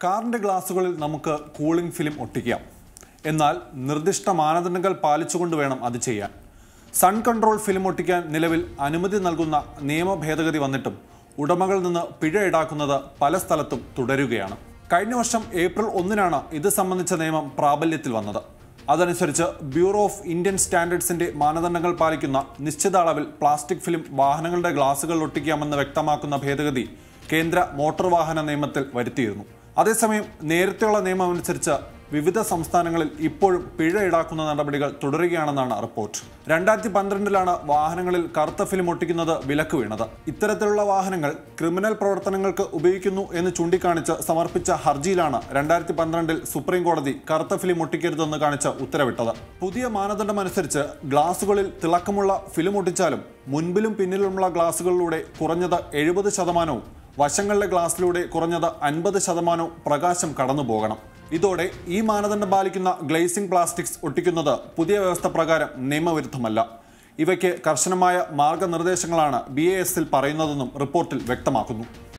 കാറിന്റെ ഗ്ലാസുകളിൽ നമുക്ക് cooling film ഒട്ടിക്കാം എന്നാൽ നിർദ്ദിഷ്ട മാനദണ്ഡങ്ങൾ പാലിച്ചുകൊണ്ട് വേണം അത് ചെയ്യാൻ സൺ കൺട്രോൾ ഫിലിം ഒട്ടിക്കാൻ നിലവിൽ അനുമതി നൽകുന്ന നിയമ ഭേദഗതി വന്നിട്ടും ഉടമകളിൽ നിന്ന് പിഴ ഈടാക്കുന്നത് പല സ്ഥലത്തും തുടരുകയാണ് കഴിഞ്ഞ വർഷം ഏപ്രിൽ ഒന്നിനാണ് ഇത് സംബന്ധിച്ച നിയമം പ്രാബല്യത്തിൽ വന്നത് അതനുസരിച്ച് ബ്യൂറോ ഓഫ് ഇന്ത്യൻ സ്റ്റാൻഡേർഡ്സിന്റെ മാനദണ്ഡങ്ങൾ പാലിക്കുന്ന നിശ്ചിത അളവിൽ പ്ലാസ്റ്റിക് ഫിലിം വാഹനങ്ങളുടെ ഗ്ലാസുകൾ ഒട്ടിക്കാമെന്ന് വ്യക്തമാക്കുന്ന ഭേദഗതി കേന്ദ്ര മോട്ടോർ വാഹന നിയമത്തിൽ വരുത്തിയിരുന്നു അതേസമയം നേരത്തെയുള്ള നിയമം അനുസരിച്ച് വിവിധ സംസ്ഥാനങ്ങളിൽ ഇപ്പോഴും പിഴ ഈടാക്കുന്ന നടപടികൾ തുടരുകയാണെന്നാണ് റിപ്പോർട്ട് രണ്ടായിരത്തി പന്ത്രണ്ടിലാണ് വാഹനങ്ങളിൽ കറുത്ത ഫിലിം ഒട്ടിക്കുന്നത് വിലക്ക് വീണത് ഇത്തരത്തിലുള്ള വാഹനങ്ങൾ ക്രിമിനൽ പ്രവർത്തനങ്ങൾക്ക് ഉപയോഗിക്കുന്നു എന്ന് ചൂണ്ടിക്കാണിച്ച് സമർപ്പിച്ച ഹർജിയിലാണ് രണ്ടായിരത്തി പന്ത്രണ്ടിൽ സുപ്രീം കോടതി കറുത്ത ഫിലിം ഒട്ടിക്കരുതെന്ന് കാണിച്ച് ഉത്തരവിട്ടത് പുതിയ മാനദണ്ഡം അനുസരിച്ച് ഗ്ലാസുകളിൽ തിളക്കമുള്ള ഫിലിം ഒട്ടിച്ചാലും മുൻപിലും പിന്നിലുമുള്ള ഗ്ലാസുകളിലൂടെ കുറഞ്ഞത് എഴുപത് ശതമാനവും വശങ്ങളിലെ ഗ്ലാസ്സിലൂടെ കുറഞ്ഞത് അൻപത് ശതമാനവും പ്രകാശം കടന്നു പോകണം ഇതോടെ ഈ മാനദണ്ഡം പാലിക്കുന്ന ഗ്ലേസിംഗ് പ്ലാസ്റ്റിക്സ് ഒട്ടിക്കുന്നത് പുതിയ വ്യവസ്ഥ പ്രകാരം നിയമവിരുദ്ധമല്ല ഇവയ്ക്ക് കർശനമായ മാർഗനിർദ്ദേശങ്ങളാണ് ബി എ എസിൽ പറയുന്നതെന്നും റിപ്പോർട്ടിൽ വ്യക്തമാക്കുന്നു